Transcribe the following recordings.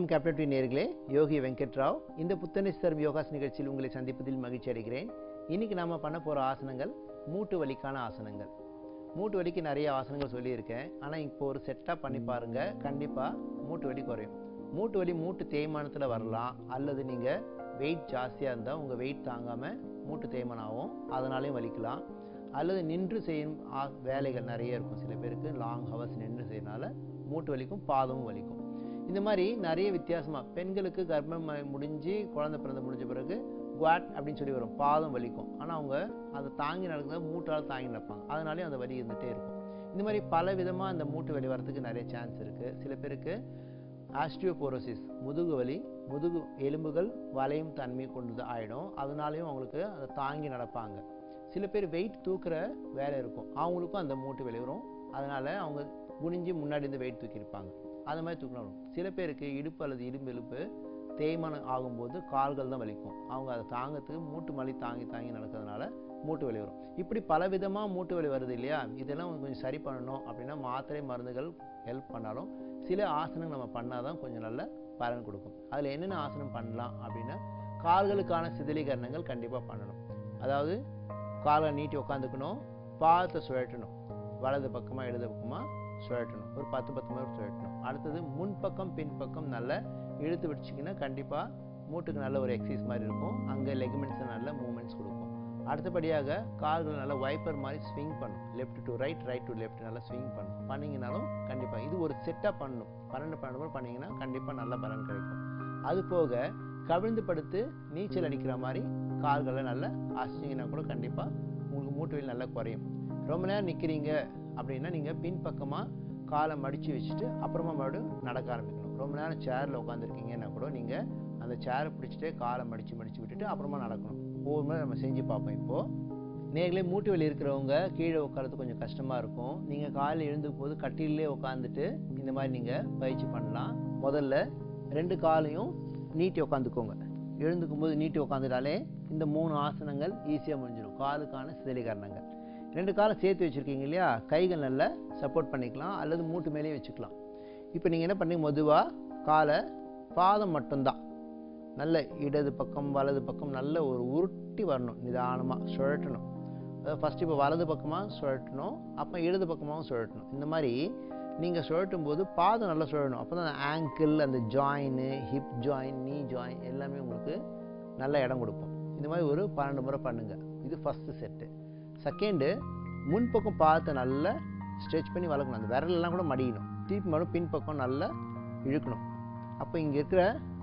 வணக்கம் captain D நேர்களே யோகி வெங்கட் ராவ் இந்த புத்தனேஸ்வரம் யோகாஸ் நிகழ்ச்சியில் உங்களை சந்திப்பதில் மகிழ்ச்சி அடைகிறேன் இன்னைக்கு நாம பண்ண போற ஆசனங்கள் மூட்டு வலிக்கான ஆசனங்கள் மூட்டு வலிக்கு நிறைய ஆசனங்கள் சொல்லியிருக்கேன் ஆனால் இப்போ ஒரு செட்டாக பண்ணி பாருங்க கண்டிப்பாக மூட்டு வலி குறையும் மூட்டு வலி மூட்டு தேய்மானத்தில் வரலாம் அல்லது நீங்கள் வெயிட் ஜாஸ்தியாக இருந்தால் உங்கள் வெயிட் தாங்காமல் மூட்டு தேய்மானம் ஆகும் அதனாலையும் வலிக்கலாம் அல்லது நின்று செய்யும் ஆ- வேலைகள் நிறைய இருக்கும் சில பேருக்கு லாங் ஹவர்ஸ் நின்று செய்யறனால மூட்டு வலிக்கும் பாதமும் வலிக்கும் இந்த மாதிரி நிறைய வித்தியாசமாக பெண்களுக்கு கர்ப்பம் ம- முடிஞ்சு குழந்தை பிறந்து முடிஞ்ச பிறகு குவாட் அப்படின்னு சொல்லி வரும் பாதம் வலிக்கும் ஆனால் அவங்க அதை தாங்கி நடக்கிறது மூட்டால் தாங்கி நடப்பாங்க அதனாலேயும் அந்த வலி இருந்துகிட்டே இருக்கும் இந்த மாதிரி பல விதமாக அந்த மூட்டு வலி வரதுக்கு நிறைய சான்ஸ் இருக்குது சில பேருக்கு ஆஸ்டியோபோரோசிஸ் முதுகு வலி முதுகு எலும்புகள் வளையும் தன்மை கொண்டது ஆகிடும் அதனாலையும் அவங்களுக்கு அதை தாங்கி நடப்பாங்க சில பேர் வெயிட் தூக்குற வேலை இருக்கும் அவங்களுக்கும் அந்த மூட்டு வலி வரும் அதனால் அவங்க குனிஞ்சு முன்னாடி இருந்து வெயிட் தூக்கியிருப்பாங்க அது மாதிரி தூக்கணும் வரும் சில பேருக்கு இடுப்பு அல்லது இரும்பு எலும்பு தேய்மானம் ஆகும்போது கால்கள் தான் வலிக்கும் அவங்க அதை தாங்கறதுக்கு மூட்டு மலி தாங்கி தாங்கி நடக்கிறதுனால மூட்டு வலி வரும் இப்படி பல விதமாக மூட்டு வலி வருது இல்லையா இதெல்லாம் கொஞ்சம் சரி பண்ணணும் அப்படின்னா மாத்திரை மருந்துகள் ஹெல்ப் பண்ணாலும் சில ஆசனங்கள் நம்ம பண்ணால் தான் கொஞ்சம் நல்ல பலன் கொடுக்கும் அதில் என்னென்ன ஆசனம் பண்ணலாம் அப்படின்னா கால்களுக்கான சிதிலீகரணங்கள் கண்டிப்பாக பண்ணணும் அதாவது காலை நீட்டி உட்காந்துக்கணும் பாதத்தை சுழட்டணும் வலது பக்கமாக இடது பக்கமாக சுழட்டணும் ஒரு பத்து பத்து முறை சுழட்டணும் அடுத்தது முன்பக்கம் பின்பக்கம் நல்லா இழுத்து விட்டுச்சிங்கன்னா கண்டிப்பாக மூட்டுக்கு நல்ல ஒரு எக்ஸசைஸ் மாதிரி இருக்கும் அங்கே லெக்மெண்ட்ஸ் நல்ல மூமெண்ட்ஸ் கொடுக்கும் அடுத்தபடியாக கால்கள் நல்லா வைப்பர் மாதிரி ஸ்விங் பண்ணும் left to right right to left நல்லா ஸ்விங் பண்ணும் பண்ணிங்கனாலும் கண்டிப்பாக இது ஒரு செட்டாக பண்ணணும் பன்னெண்டு பன்னெண்டு முறை பண்ணிங்கன்னா கண்டிப்பாக நல்ல பலன் கிடைக்கும் அது போக கவிழ்ந்து படுத்து நீச்சல் அடிக்கிற மாதிரி கால்களை நல்லா அசைச்சிங்கன்னா கூட கண்டிப்பாக உங்களுக்கு மூட்டு வலி நல்லா குறையும் ரொம்ப நேரம் நிற்கிறீங்க அப்படின்னா நீங்கள் பின்பக்கமாக காலை மடித்து வச்சுட்டு அப்புறமா மறுபடியும் நடக்க ஆரம்பிக்கணும் ரொம்ப நேரம் சேரில் உட்காந்துருக்கீங்கன்னா கூட நீங்கள் அந்த சேரை பிடிச்சிட்டே காலை மடித்து மடித்து விட்டுட்டு அப்புறமா நடக்கணும் ஒவ்வொரு முறை நம்ம செஞ்சு பார்ப்போம் இப்போது நேர்களே மூட்டு வலி இருக்கிறவங்க கீழே உட்காரது கொஞ்சம் கஷ்டமாக இருக்கும் நீங்கள் காலையில் எழுந்துக்கும் போது கட்டிலே உட்காந்துட்டு இந்த மாதிரி நீங்கள் பயிற்சி பண்ணலாம் முதல்ல ரெண்டு காலையும் நீட்டி உட்காந்துக்கோங்க எழுந்துக்கும் போது நீட்டி உட்காந்துட்டாலே இந்த மூணு ஆசனங்கள் ஈஸியாக முடிஞ்சிடும் காலுக்கான சிதலீகரணங்கள் ரெண்டு காலம் சேர்த்து வச்சுருக்கீங்க இல்லையா கைகள் நல்லா சப்போர்ட் பண்ணிக்கலாம் அல்லது மூட்டு மேலேயே வச்சுக்கலாம் இப்போ நீங்கள் என்ன பண்ணீங்க மெதுவாக காலை பாதம் மட்டும்தான் நல்ல இடது பக்கம் வலது பக்கம் நல்ல ஒரு உருட்டி வரணும் நிதானமாக சுழட்டணும் அதாவது ஃபஸ்ட்டு இப்போ வலது பக்கமாக சுழட்டணும் அப்போ இடது பக்கமாகவும் சுழட்டணும் இந்த மாதிரி நீங்கள் சுழட்டும் போது பாதம் நல்லா சுழட்டணும் அப்போ தான் ஆங்கிள் அந்த ஜாயின்னு ஹிப் ஜாயின் நீ ஜாயின் எல்லாமே உங்களுக்கு நல்ல இடம் கொடுக்கும் இந்த மாதிரி ஒரு பன்னெண்டு முறை பண்ணுங்கள் இது ஃபஸ்ட்டு செட்டு செகண்டு முன்பக்கம் பாதத்தை நல்லா ஸ்ட்ரெச் பண்ணி வளர்க்கணும் அந்த விரலெல்லாம் கூட மடியணும் திருப்பி மறுபடியும் பின்பக்கம் நல்லா இழுக்கணும் அப்போ இங்கே இருக்கிற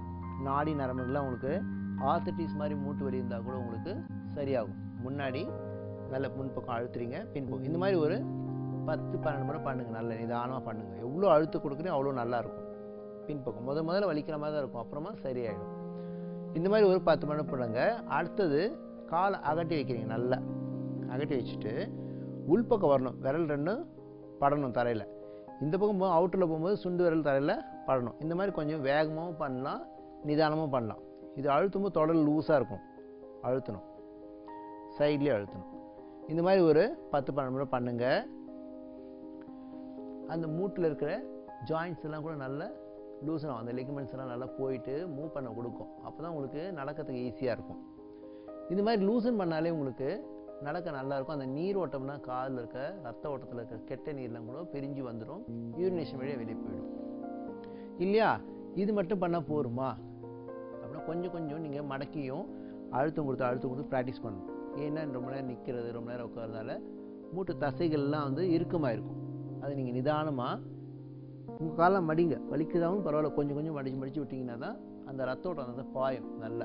நாடி நரம்புகள்லாம் உங்களுக்கு ஆர்த்தட்டிஸ் மாதிரி மூட்டு வலி இருந்தால் கூட உங்களுக்கு சரியாகும் முன்னாடி நல்ல முன்பக்கம் அழுத்துறீங்க பின்பக்கம் இந்த மாதிரி ஒரு பத்து பன்னெண்டு முறை பண்ணுங்கள் நல்ல நிதானமாக பண்ணுங்கள் எவ்வளோ அழுத்து கொடுக்குறீங்க அவ்வளோ நல்லா இருக்கும் பின்பக்கம் முத முதல்ல வலிக்கிற மாதிரி தான் இருக்கும் அப்புறமா சரியாயிடும் இந்த மாதிரி ஒரு பத்து மணி பண்ணுங்க அடுத்தது காலை அகட்டி வைக்கிறீங்க நல்லா அகட்டி வச்சுட்டு உள்பக்கம் வரணும் விரல் ரெண்டும் படணும் தரையில் இந்த பக்கம் அவுட்டரில் போகும்போது சுண்டு விரல் தரையில் படணும் இந்த மாதிரி கொஞ்சம் வேகமாகவும் பண்ணலாம் நிதானமும் பண்ணலாம் இது அழுத்தும் போது தொடர் லூஸாக இருக்கும் அழுத்தணும் சைட்லேயே அழுத்தணும் இந்த மாதிரி ஒரு பத்து பன்னெண்டு முறை பண்ணுங்க அந்த மூட்டில் இருக்கிற ஜாயின்ஸ் எல்லாம் கூட நல்லா லூசன் அந்த லிகமெண்ட்ஸ் எல்லாம் நல்லா போயிட்டு மூவ் பண்ண கொடுக்கும் அப்போ தான் உங்களுக்கு நடக்கிறதுக்கு ஈஸியாக இருக்கும் இந்த மாதிரி லூசன் பண்ணாலே உங்களுக்கு நடக்க நல்லா இருக்கும் அந்த நீர் ஓட்டம்னா காலில் இருக்க ரத்த ஓட்டத்தில் இருக்க கெட்ட நீர்லாம் கூட பிரிஞ்சு வந்துடும் யூரினேஷன் வழியாக வெளியே போயிடும் இல்லையா இது மட்டும் பண்ணால் போருமா அப்படின்னா கொஞ்சம் கொஞ்சம் நீங்கள் மடக்கியும் அழுத்தம் கொடுத்து அழுத்தம் கொடுத்து ப்ராக்டிஸ் பண்ணணும் ஏன்னா ரொம்ப நேரம் நிற்கிறது ரொம்ப நேரம் உட்காரதால மூட்டு தசைகள்லாம் வந்து இறுக்கமாக இருக்கும் அது நீங்கள் நிதானமாக உங்கள் காலம் மடிங்க வலிக்குதாவும் பரவாயில்ல கொஞ்சம் கொஞ்சம் மடிச்சு மடிச்சு விட்டிங்கன்னா தான் அந்த ரத்த ஓட்டம் வந்து பாயும் நல்லா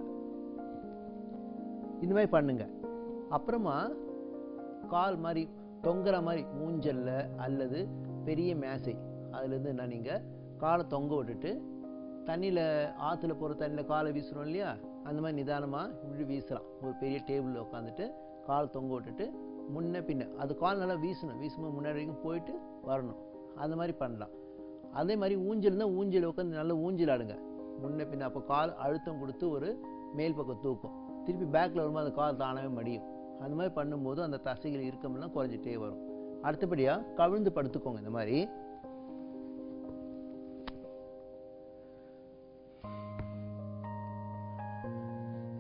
இந்த மாதிரி பண்ணுங்க அப்புறமா கால் மாதிரி தொங்குற மாதிரி ஊஞ்சல்ல அல்லது பெரிய மேசை அதுலேருந்து என்ன நீங்கள் காலை தொங்க விட்டுட்டு தண்ணியில் ஆற்றுல போகிற தண்ணியில் காலை வீசுகிறோம் இல்லையா அந்த மாதிரி நிதானமாக இப்படி வீசலாம் ஒரு பெரிய டேபிளில் உட்காந்துட்டு கால் தொங்க விட்டுட்டு முன்ன பின்ன அது கால் நல்லா வீசணும் வீசும்போது முன்னாடி வரைக்கும் போயிட்டு வரணும் அந்த மாதிரி பண்ணலாம் அதே மாதிரி ஊஞ்சல்னா ஊஞ்சல் உட்காந்து நல்லா ஊஞ்சல் ஆடுங்க முன்ன பின்ன அப்போ கால் அழுத்தம் கொடுத்து ஒரு மேல் பக்கம் தூக்கும் திருப்பி பேக்கில் வரும்போது அந்த கால் தானாகவே மடியும் அந்த மாதிரி பண்ணும்போது அந்த தசைகள் இறுக்கமெல்லாம் குறைஞ்சிட்டே வரும் அடுத்தபடியாக கவிழ்ந்து படுத்துக்கோங்க இந்த மாதிரி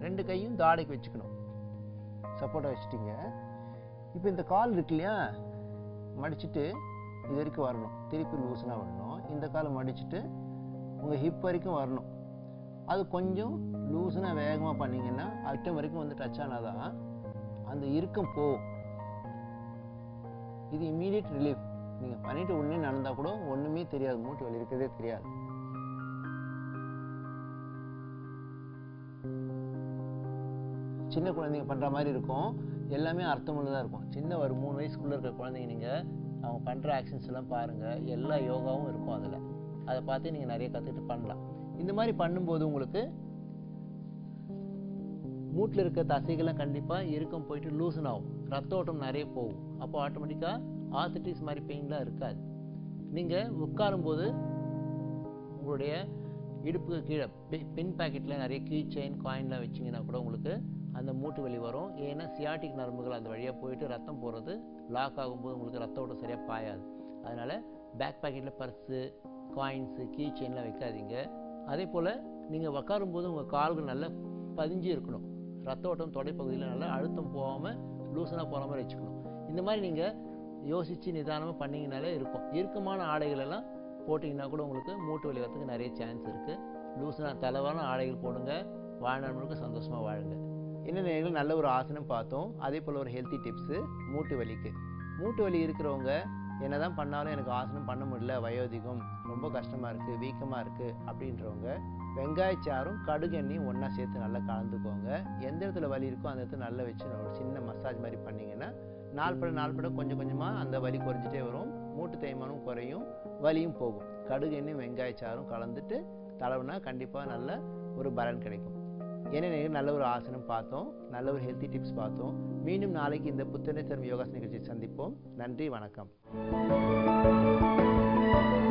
ரெண்டு கையும் தாடைக்கு வச்சுக்கணும் சப்போர்ட்டாக வச்சுட்டீங்க இப்போ இந்த கால் இருக்கு இல்லையா மடிச்சுட்டு இது வரைக்கும் வரணும் திருப்பி லூஸ்னாக வரணும் இந்த காலை மடிச்சுட்டு உங்கள் ஹிப் வரைக்கும் வரணும் அது கொஞ்சம் லூஸ்னாக வேகமாக பண்ணீங்கன்னா அட்டம் வரைக்கும் வந்து டச் ஆனாதான் அந்த இறுக்கம் போகும் இது இம்மீடியட் ரிலீஃப் நீங்கள் பண்ணிட்டு உடனே நடந்தால் கூட ஒன்றுமே தெரியாது மூட்டு வலி இருக்கிறதே தெரியாது சின்ன குழந்தைங்க பண்ணுற மாதிரி இருக்கும் எல்லாமே அர்த்தமுள்ளதாக இருக்கும் சின்ன ஒரு மூணு வயசுக்குள்ளே இருக்கிற குழந்தைங்க நீங்கள் அவங்க பண்ணுற ஆக்ஷன்ஸ் எல்லாம் பாருங்கள் எல்லா யோகாவும் இருக்கும் அதில் அதை பார்த்து நீங்கள் நிறைய கற்றுக்கிட்டு பண்ணலாம் இந்த மாதிரி பண்ணும்போது உங்களுக்கு மூட்டில் இருக்க தசைகள்லாம் கண்டிப்பாக இறுக்கம் போயிட்டு லூசன் ஆகும் ரத்த ஓட்டம் நிறைய போகும் அப்போ ஆட்டோமேட்டிக்காக ஆர்த்திட்டிஸ் மாதிரி பெயின்லாம் இருக்காது நீங்கள் உட்காரும்போது உங்களுடைய இடுப்புக்கு கீழே பி- பின் பாக்கெட்டில் நிறைய கீ செயின் காயின்லாம் வச்சிங்கன்னா கூட உங்களுக்கு அந்த மூட்டு வலி வரும் ஏன்னா சியாட்டிக் நரம்புகள் அந்த வழியாக போயிட்டு ரத்தம் போகிறது லாக் ஆகும்போது உங்களுக்கு ரத்த ஓட்டம் சரியாக பாயாது அதனால் பேக் பாக்கெட்டில் பர்ஸு காயின்ஸு கீ செயின்லாம் வைக்காதீங்க அதே போல் நீங்கள் உட்காரும்போது உங்கள் கால்கள் நல்லா பதிஞ்சு இருக்கணும் ரத்த ஓட்டம் தொடைப்பகுதியில் நல்லா அழுத்தம் போகாமல் லூசனாக போகிற மாதிரி வச்சுக்கணும் இந்த மாதிரி நீங்கள் யோசித்து நிதானமாக பண்ணீங்கனாலே இருக்கும் இறுக்கமான ஆடைகள் எல்லாம் போட்டிங்கன்னா கூட உங்களுக்கு மூட்டு வலி வரத்துக்கு நிறைய சான்ஸ் இருக்குது லூசனாக தலைவான ஆடைகள் போடுங்க வாழ்நாள் முழுக்க சந்தோஷமாக வாழுங்க என்ன நேரங்கள் நல்ல ஒரு ஆசனம் பார்த்தோம் அதே போல் ஒரு ஹெல்த்தி டிப்ஸு மூட்டு வலிக்கு மூட்டு வலி இருக்கிறவங்க என்னதான் பண்ணாலும் எனக்கு ஆசனம் பண்ண முடியல வயோதிகம் ரொம்ப கஷ்டமாக இருக்குது வீக்கமாக இருக்குது அப்படின்றவங்க வெங்காயச்சாரும் கடுகு எண்ணெயும் ஒன்றா சேர்த்து நல்லா கலந்துக்கோங்க எந்த இடத்துல வலி இருக்கோ அந்த இடத்துல நல்லா வச்சு ஒரு சின்ன மசாஜ் மாதிரி பண்ணிங்கன்னா நாள்பட நாள்பட கொஞ்சம் கொஞ்சமாக அந்த வலி குறைஞ்சிட்டே வரும் மூட்டு தேய்மானம் குறையும் வலியும் போகும் கடுகு எண்ணெயும் வெங்காயச்சாரும் கலந்துட்டு தடவுனா கண்டிப்பாக நல்ல ஒரு பலன் கிடைக்கும் ஏன்னா நல்ல ஒரு ஆசனம் பார்த்தோம் நல்ல ஒரு ஹெல்த்தி டிப்ஸ் பார்த்தோம் மீண்டும் நாளைக்கு இந்த புத்துணர்ச்சி தரும் யோகாஸ் நிகழ்ச்சியை சந்திப்போம் நன்றி வணக்கம்